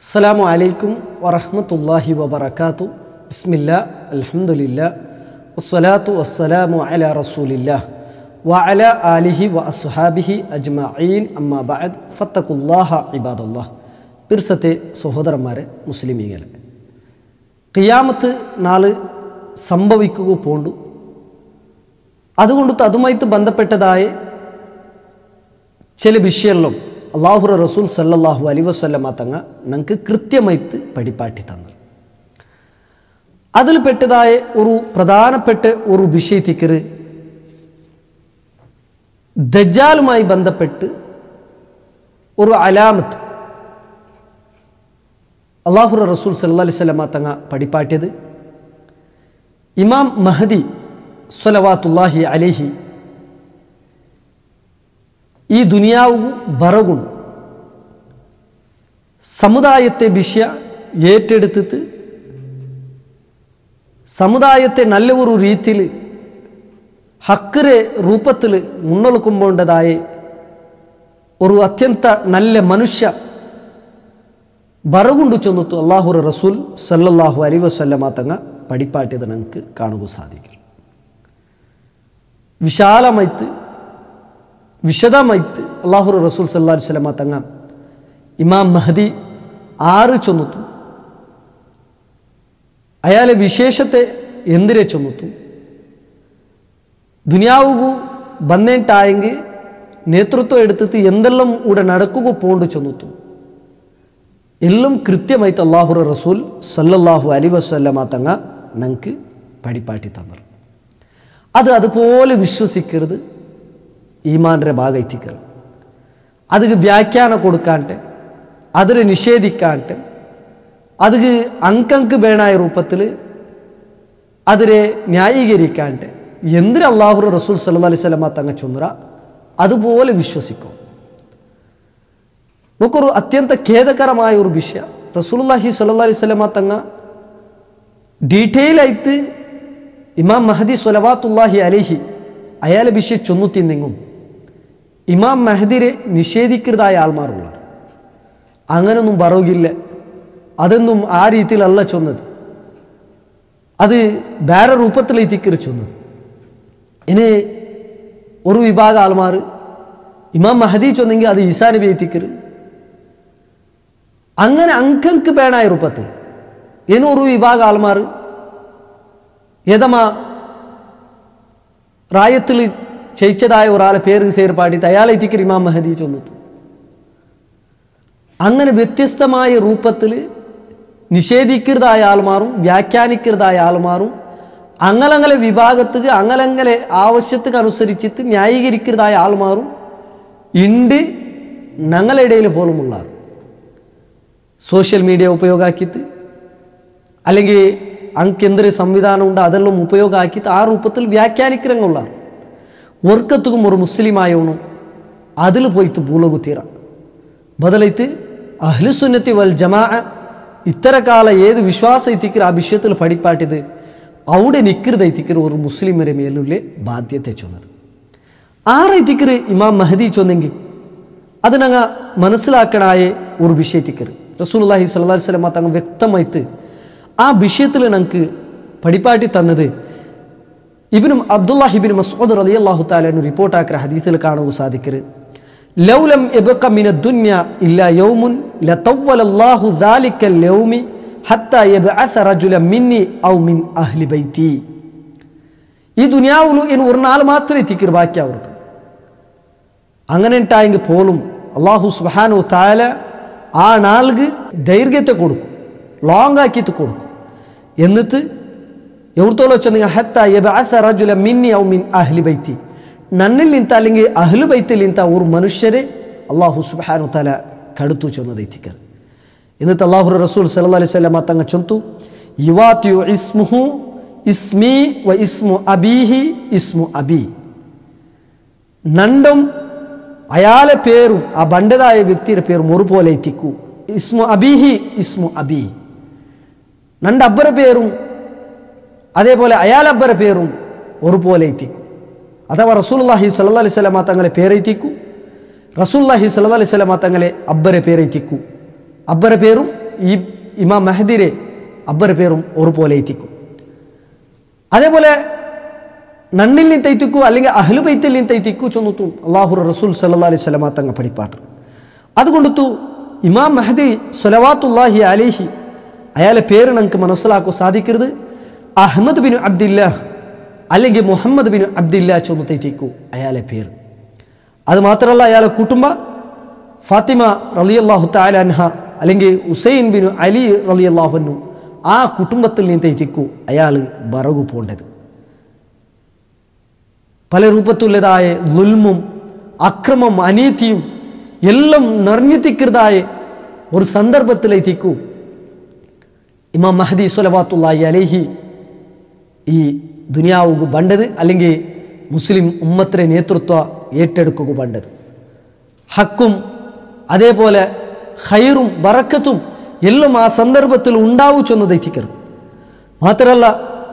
അസ്സലാമു അലൈക്കും വറഹ്മത്തുള്ളാഹി വബറകാതു ബിസ്മില്ല അൽഹംദുലില്ല വസ്സലാത്തു വസ്സലാമു അലാ റസൂലില്ലാ വഅല ആലിഹി വ അസ്ഹാബിഹി അജ്മഈൻ അമ്മാ ബഅദ് ഫത്തഖുല്ലാഹ ഇബാദല്ലാഹ് പിർസത്തെ സഹോദരന്മാരെ മുസ്ലിമീങ്ങളെ ഖിയാമത്ത് നാള് സംഭവിക്കുക പോണ്ടു അതുകൊണ്ട് അതുമായിട്ട് ബന്ധപ്പെട്ടതായ ചില വിഷയങ്ങളും അള്ളാഹുറ റസൂൽ സല്ലല്ലാഹു അലൈ വസ്വല്ലമ തങ്ങ ഞങ്ങൾക്ക് കൃത്യമായിട്ട് പടിപ്പാട്ടി തന്നു അതിൽ പെട്ടതായ ഒരു പ്രധാനപ്പെട്ട ഒരു വിഷയത്തിക്കറ് ദജ്ജാലുമായി ബന്ധപ്പെട്ട് ഒരു അലാമത്ത് അള്ളാഹുറ റസൂൽ സല്ലാ അലൈഹി സ്വലമ തങ്ങ പടിപ്പാട്ടിയത് ഇമാം മഹദി സ്വലവാത്തുല്ലാഹി അലേഹി ഈ ദുനിയാവും ബറകും സമുദായത്തെ വിഷയ ഏറ്റെടുത്തിട്ട് സമുദായത്തെ നല്ല ഒരു രീതിയിൽ ഹക്കറെ രൂപത്തിൽ മുന്നോക്കുമ്പോണ്ടതായ ഒരു അത്യന്ത നല്ല മനുഷ്യ ബറകുണ്ട് ചെന്നിട്ട് അള്ളാഹുറ റസൂൽ സല്ലല്ലാഹു അലൈ വസ്വല്ലമ തങ്ങ പടിപ്പാട്ടിയത് ഞങ്ങൾക്ക് കാണുക സാധിക്കും വിശാലമായിട്ട് വിശദമായിട്ട് അള്ളാഹുറ റസൂൽ സല്ലാ വല്ലമ തങ്ങ ഇമാം മഹദി ആറ് ചൊന്നുത്തു അയാളെ വിശേഷത്തെ എന്തിരെ ചൊന്നുത്തു ദുനിയാവുകു ಬಂದೇಂಟಾയെങ്കിൽ നേതൃത്വം എടുത്തിട്ട് എന്തെല്ലാം ഇവിടെ നടക്കുക പോണ്ട് ചൊന്നുത്തു എല്ലാം കൃത്യമായിട്ട് അള്ളാഹുറ റസൂൽ സല്ലല്ലാഹു അലി വസ്വല്ലമ തങ്ങ ഞങ്ങൾക്ക് പടിപ്പാട്ടി തന്നു അത് അതുപോലെ വിശ്വസിക്കരുത് ഈമാൻ്റെ ഭാഗത്തിക്കരുത് അതിന് വ്യാഖ്യാനം കൊടുക്കാണ്ട് അതിന് നിഷേധിക്കാണ്ട് അതിന് അങ്കങ്ക് വേണായ രൂപത്തിൽ അതിനെ ന്യായീകരിക്കാണ്ട് എന്തിന് അള്ളാഹുറ റസൂൽ സല്ലാ അലൈഹി സ്വലമ തങ്ങ ചൊന്നുറ അതുപോലെ വിശ്വസിക്കും നമുക്കൊരു അത്യന്ത ഖേദകരമായ ഒരു വിഷയ റസൂലുല്ലാഹി സല്ലാ അലൈഹി സ്വലമ തങ്ങ ഡീറ്റെയിൽ ആയിട്ട് ഇമാം മഹദി സ്വലവാത്തുല്ലാഹി അലഹി അയാളെ വിഷയം ചൊന്നുത്തിന്നെങ്കും ഇമാം മെഹദിരെ നിഷേധിക്കുന്നതായ ആൾമാരുള്ള അങ്ങനൊന്നും പറകില്ല അതൊന്നും ആ രീതിയിലല്ല ചൊന്നത് അത് വേറെ രൂപത്തിലെത്തിക്കറി ചൊന്നത് ഇനി ഒരു വിഭാഗം ആൾമാർ ഇമാം മഹദി ചൊന്നെങ്കിൽ അത് ഈസാ നബി എത്തിക്കറ് അങ്ങനെ അങ്കക്ക് വേണായ രൂപത്തിൽ ഇനി ഒരു വിഭാഗം ആൾമാർ ഏതമാ റായത്തിൽ ജയിച്ചതായ ഒരാളെ പേര് ചേർ പാടിയിട്ട് അയാളെ എത്തിക്കർ ഇമാം മഹദി ചൊന്നിട്ടു അങ്ങനെ വ്യത്യസ്തമായ രൂപത്തിൽ നിഷേധിക്കുന്നതായ ആൾമാറും വ്യാഖ്യാനിക്കുന്നതായ ആൾമാറും അങ്ങലങ്ങലെ വിഭാഗത്തുക്ക് അങ്ങലങ്ങലെ ആവശ്യத்துக்கு അനുസരിച്ചിട്ട് ന്യായീകരിക്കുന്നതായ ആൾമാറും ഉണ്ട് ഞങ്ങളിടയിൽ പോലുമുള്ള സോഷ്യൽ മീഡിയ ഉപയോഗാക്കിയിട്ട് അല്ലെങ്കിൽ ಅಂಕೆಂದರೆ ಸಂವಿಧಾನ ಉಂಡು ಅದೆಲ್ಲೂ ಉಪಯೋಗ ಹಾಕಿತ್ತು ಆ ರೂಪದಲ್ಲಿ ವ್ಯಾಖ್ಯಾನಿಕರಂಗುಳ್ಳ ವರ್ಕತ್ತಿಗೂ ಒಂದು ಮುಸ್ಲಿಂ ಆಯವನು അതിൽ പോയിട്ട് ഭൂലോകു തീര ബദലൈത്ത് അഹ്ലുസുന്നത്തി വൽ ജമാ ഇത്തരക്കാല ഏത് വിശ്വാസം എത്തിക്കർ ആ വിഷയത്തിൽ പഠിപ്പാട്ടിയത് അവിടെ നിക്കരുതൈത്തിക്കർ ഒരു മുസ്ലിമരെ മേലുള്ള ബാധ്യത ചൊന്നത് ആറൈത്തിക്കർ ഇമാം മഹദി ചൊന്നെങ്കിൽ അതിനങ്ങ മനസ്സിലാക്കണായ ഒരു വിഷയത്തിക്കർ റസൂൽ സല്ലാ വസ്ലമ തങ്ങ വ്യക്തമായിട്ട് ആ വിഷയത്തിൽ ഞങ്ങൾക്ക് പടിപ്പാട്ടി തന്നത് ഇബിനും അബ്ദുല്ലാഹിബിൻ മസൂദ് റലി അള്ളാഹു താലു റിപ്പോർട്ടാക്കിയ ഹദീസിൽ കാണുക സാധിക്കരുത് ലൗലം എബക്ക മിന ദുന്യ ഇല്ല യൗമുൻ ലതവ്വലല്ലാഹു ദാലിക യൗമി ഹത്ത യബ്അസ റജുല മിന്നി ഔ മിൻ അഹ്ലി ബൈതി ഈ ദുനിയാവിൽ ഇനി ഒരു നാൾ മാത്രമേ എത്തിക്കർ ബാക്കി അവർക്ക് അങ്ങനെ ഉണ്ടായെങ്കിൽ പോലും അള്ളാഹു സുബാനു താല ആ നാൾക്ക് ദൈർഘ്യത്തെ കൊടുക്കും ಲಾಂಗ್ ಹಾಕಿತ್ತು ಕೊಡ್ಕು എന്നിട്ട് എവിടത്തോളം വെച്ചെങ്കിൽ ഹത്ത യബഅസ റജുല മിന്നി ഔ മിൻ അഹ്ലി ബൈത്തി നന്നിൽ നിന്ത അല്ലെങ്കിൽ അഹ്ലു ബൈത്തിൽ നിന്ത ഒരു മനുഷ്യരെ അള്ളാഹു സുബ്ഹാനു തല കടുത്തു ചൊന്നതെത്തിക്കർ എന്നിട്ട് അള്ളാഹു റസൂൽ സല്ലല്ലാഹു അലൈഹി വസല്ലം തങ്ങ ചൊന്തു യുവാത്തിയു ഇസ്മുഹു ഇസ്മി വ ഇസ്മു അബീഹി ഇസ്മു അബി നണ്ടും അയാളെ പേരും ആ ബണ്ടതായ വ്യക്തിയുടെ പേരും ഒരുപോലെ എത്തിക്കൂ ഇസ്മു അബീഹി ഇസ്മു അബി രണ്ട് അബ്ബര പേരും അതേപോലെ അയാളബ്ബര പേരും ഒരുപോലെ എത്തിക്കും അഥവാ റസൂൽല്ലാഹി സല്ലാ അലൈഹി സ്വലമ തങ്ങളെ പേരെത്തിക്കൂ റസൂല്ലാഹി സല്ലാ അലൈഹി സ്വലമ തങ്ങളെ അബ്ബരെ പേരെത്തിക്കൂ അബ്ബര പേരും ഈ ഇമാം മെഹദിരെ അബ്ബർ പേരും ഒരുപോലെ എത്തിക്കും അതേപോലെ നണ്ണിൽ നിന്ന് തൈറ്റിക്കൂ അല്ലെങ്കിൽ അഹ്ലു ബൈത്തിൽ നിന്ന് തൈറ്റിക്കൂ ചൊന്നുത്തും അള്ളാഹു റസൂൽ സല്ലാ അലൈഹി സ്വലമാ തങ്ങ പടിപ്പാട്ട് അതുകൊണ്ടു ഇമാം മെഹദി സൊലവാത്തുല്ലാഹി അലേഹി അയാളെ പേര് നമുക്ക് മനസ്സിലാക്കൂ സാധിക്കരുത് അഹമ്മദ് ബിൻ അബ്ദില്ല അല്ലെങ്കിൽ മുഹമ്മദ് ബിൻ അബ്ദില്ല ചൊന്ന് തൈറ്റിക്കൂ അയാളെ പേര് അത് മാത്രമല്ല അയാളെ കുടുംബ ഫാത്തിമ റലിയല്ലാഹു താലൻഹ അല്ലെങ്കിൽ ഉസൈൻ ബിൻ അലി റലിയല്ലാഹുനു ആ കുടുംബത്തിൽ നിന്ന് തെറ്റിക്കൂ അയാൾ ബറകു പോണ്ടത് പല രൂപത്തുള്ളതായ ലുൽമും അക്രമം അനീതിയും എല്ലാം നിറഞ്ഞെത്തിക്കുന്നതായ ഒരു സന്ദർഭത്തിലെത്തിക്കൂ ഇമാം മഹദി സ്വലവാത്തുള്ളാഹി അലേഹി ഈ ദുനിയാവുക ബണ്ടത് അല്ലെങ്കിൽ മുസ്ലിം ഉമ്മത്തിൻ്റെ നേതൃത്വ ഏറ്റെടുക്കുക ബണ്ടത് ഹക്കും അതേപോലെ ഹൈറും ബറക്കത്തും എല്ലാം ആ സന്ദർഭത്തിൽ ഉണ്ടാവു ചെന്ന് തെറ്റിക്കരുത് മാത്രമല്ല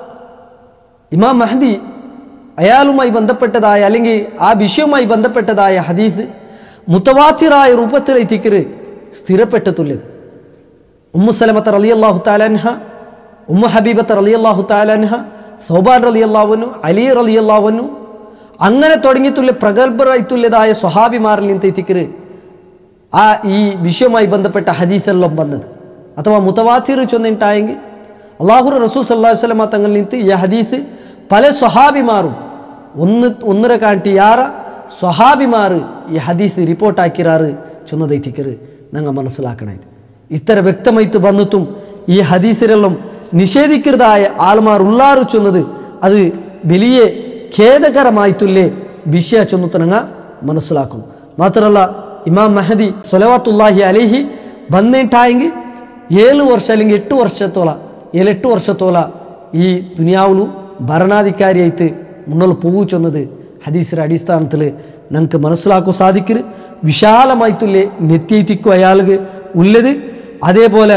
ഇമാം മഹദി അയാളുമായി ബന്ധപ്പെട്ടതായ അല്ലെങ്കിൽ ആ വിഷയവുമായി ബന്ധപ്പെട്ടതായ ഹദീസ് മുത്തവാത്തിറായ രൂപത്തിൽ എത്തിക്കര് സ്ഥിരപ്പെട്ടിട്ടുള്ളത് ഉമ്മു സലമത്ത് റലി അള്ളാഹു താലൻഹ ഉമ്മു ഹബീബത്ത് റലി അള്ളാഹു താലൻഹ സൗബാൻ റലി അള്ളാഹുനു അലി റലി അള്ളാഹുനു അങ്ങനെ തുടങ്ങിയിട്ടുള്ള പ്രഗത്ഭരായിട്ടുള്ളതായ സ്വഹാബിമാരിൽ നിന്ന് എത്തിക്കര് ആ ഈ വിഷയവുമായി ബന്ധപ്പെട്ട ഹദീസെല്ലാം വന്നത് അഥവാ മുത്തവാത്തിർ ചൊന്നിട്ടായെങ്കിൽ അള്ളാഹുർ റസൂൽ സല്ലാഹു വസ്ലമ തങ്ങളിൽ നിന്ന് ഈ ഹദീസ് പല സ്വഹാബിമാറും ഒന്ന് ഒന്നര കാട്ടിയാറ സ്വഹാബിമാർ ഈ ഹദീസ് റിപ്പോർട്ടാക്കിറാറ് ചൊന്നതെത്തിക്കറ് ഞങ്ങൾ മനസ്സിലാക്കണേ ഇത്ര വ്യക്തമായിട്ട് വന്നിട്ടും ഈ ഹദീസിലെല്ലാം നിഷേധിക്കുന്നതായ ആൾമാർ ഉള്ളാറ് ചൊന്നത് അത് വലിയ ഖേദകരമായിട്ടുള്ളേ വിഷയ ചൊന്നുത്തനങ്ങ മനസ്സിലാക്കും മാത്രമല്ല ഇമാം മെഹദി സൊലവാത്തുല്ലാഹി അലേഹി ಬಂದೇಂಟಾಯಂಗೆ ಏಳು ವರ್ಷ അല്ലെങ്കിൽ എട്ട് വർഷത്തോള ഏഴെട്ട് വർഷത്തോള ഈ ദുനിയാവിലു ഭരണാധികാരിയായിട്ട് മുന്നോട്ട് പോവു ചൊന്നത് ഹദീസിന്റെ അടിസ്ഥാനത്തിൽ നമുക്ക് മനസ്സിലാക്കാൻ സാധിക്കരുത് വിശാലമായിട്ടുള്ള നെറ്റിയിട്ടിക്കും അയാൾക്ക് ഉള്ളത് അതേപോലെ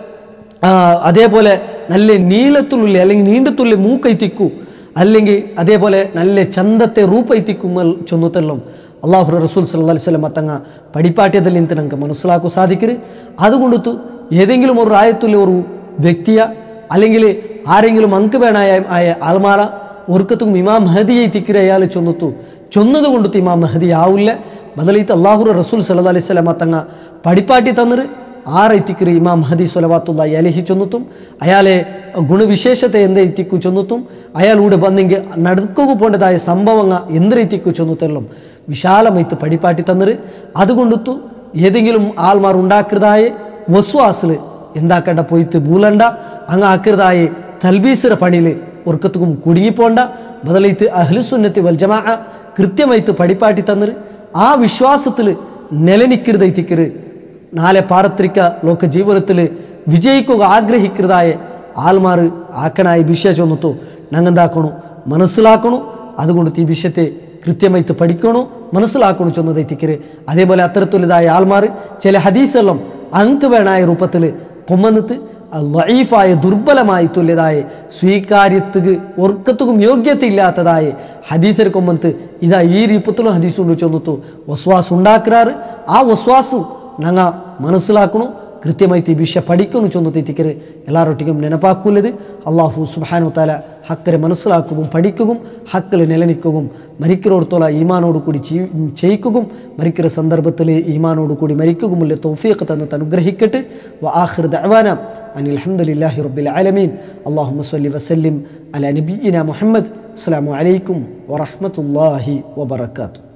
ആ, അതേപോലെ നല്ല നീളത്തുള്ള അല്ലെങ്കിൽ നീണ്ടത്തുള്ള മൂക്കൈത്തിക്കു അല്ലെങ്കിൽ അതേപോലെ നല്ല ചന്തത്തെ ರೂಪೈತಿಕ್ಕುಮಲ್ ചൊന്നുത്തെല്ലാം അള്ളാഹു റസൂൽ സല്ലല്ലാഹു അലൈഹി വസല്ലം തങ്ങ പഠിപ്പാട്ടിയതിൽ നിന്ന് നമുക്ക് മനസ്സിലാക്കാൻ സാധിക്കരുത് അതുകൊണ്ടു ഏതെങ്കിലും ഒരു ആയത്തുള്ള ഒരു വ്യക്തിയ അല്ലെങ്കിൽ ആരെങ്കിലും അങ്ക് വേണായ ആയ ആൾമാറ ഒർക്കത്തും ഇമാം മഹദിയെ തിക്കിര അയാൾ ചൊന്നുത്തു ചൊന്നത് കൊണ്ടു ഇമാം മഹദി ആവില്ല ബദലീത്ത് അള്ളാഹു റസൂൽ സല്ലല്ലാഹു അലൈഹി വസല്ലം തങ്ങ പഠിപ്പാട്ടി തന്നിര് ആറെത്തിക്കറി ഇമാം ഹദി സ്വലവാത്തുള്ള അലഹി ചൊന്നുത്തും അയാളെ ഗുണവിശേഷത്തെ എന്തെത്തിക്കു ചൊന്നുത്തും അയാളൂടെ വന്നെങ്കിൽ നടക്കുക പോണ്ടതായ സംഭവങ്ങ എന്തെത്തിക്കു ചൊന്നുത്തെല്ലാം വിശാലമായിട്ട് പഠിപ്പാട്ടി തന്നിര് അതുകൊണ്ടുത്തു ഏതെങ്കിലും ആൾമാർ ഉണ്ടാക്കുന്നതായ വസ്വാസിൽ എന്താക്കണ്ട പോയിട്ട് ബൂലണ്ട അങ്ങ് ആക്കുന്നതായ തൽബീസിറ പണിയിൽ ഒർക്കത്തുക്കും കുടുങ്ങിപ്പോണ്ട ബദലൈത്ത് അഹ്ലുസുന്നത്തി വൽ ജമാ കൃത്യമായിട്ട് പഠിപ്പാട്ടി തന്നിര് ആ വിശ്വാസത്തിൽ നിലനിക്കരുതൈത്തിക്കര് നാളെ പാരത്രിക ലോക ജീവിതത്തിൽ വിജയിക്കുക ആഗ്രഹിക്കുന്നതായ ആൾമാർ ആക്കണായി വിഷയ ചൊന്നത്തോ ഞങ്ങെന്താക്കണു മനസ്സിലാക്കണു അതുകൊണ്ട് ഈ വിഷയത്തെ കൃത്യമായിട്ട് പഠിക്കണു മനസ്സിലാക്കണു ചൊന്നതെത്തിക്കര് അതേപോലെ അത്തരത്തിലുള്ളതായ ആൾമാർ ചില ഹദീസെല്ലാം അങ്ക് വേണായ രൂപത്തിൽ കൊമ്മന്നിട്ട് ലൈഫായ ദുർബലമായി തുല്യതായ സ്വീകാര്യത്തുക്ക് ഒർക്കത്തുക്കും യോഗ്യത ഇല്ലാത്തതായ ഹദീസർ കൊമ്മത്ത് ഇതാ ഈ രൂപത്തിലും ഹദീസ് കൊണ്ട് ചൊന്നത്തു വസ്വാസ് ഉണ്ടാക്കാറ് ആ വസ്വാസ് ഞങ്ങ മനസ്സിലാക്കണു കൃത്യമായിട്ട് ഈ വിഷയ പഠിക്കുന്നു ചൊന്ന് തെറ്റിക്കര് എല്ലാവരൊട്ടിക്കും നെനപ്പാക്കുള്ളത് അള്ളാഹു സുബാനു താല ഹക്കരെ മനസ്സിലാക്കുകയും പഠിക്കുകയും ഹക്കിൽ നിലനിൽക്കുകയും മരിക്കരോടത്തോള ഈമാനോട് കൂടി ജീ- ചെയ്യിക്കുകയും മരിക്കുന്ന സന്ദർഭത്തിൽ ഈമാനോട് കൂടി മരിക്കുകയുമുള്ള തൗഫീഖ് തന്നിട്ട് അനുഗ്രഹിക്കട്ടെ വ ആഖിർ ദഅവാന അനിൽ അൽഹംദുലില്ലാഹി റബ്ബിൽ ആലമീൻ അല്ലാഹുമ്മ സ്വല്ലി വസല്ലിം അല നബിയിന മുഹമ്മദ് അസ്സലാമു അലൈക്കും വറഹ്മത്തുള്ളാഹി വബറകാതുഹു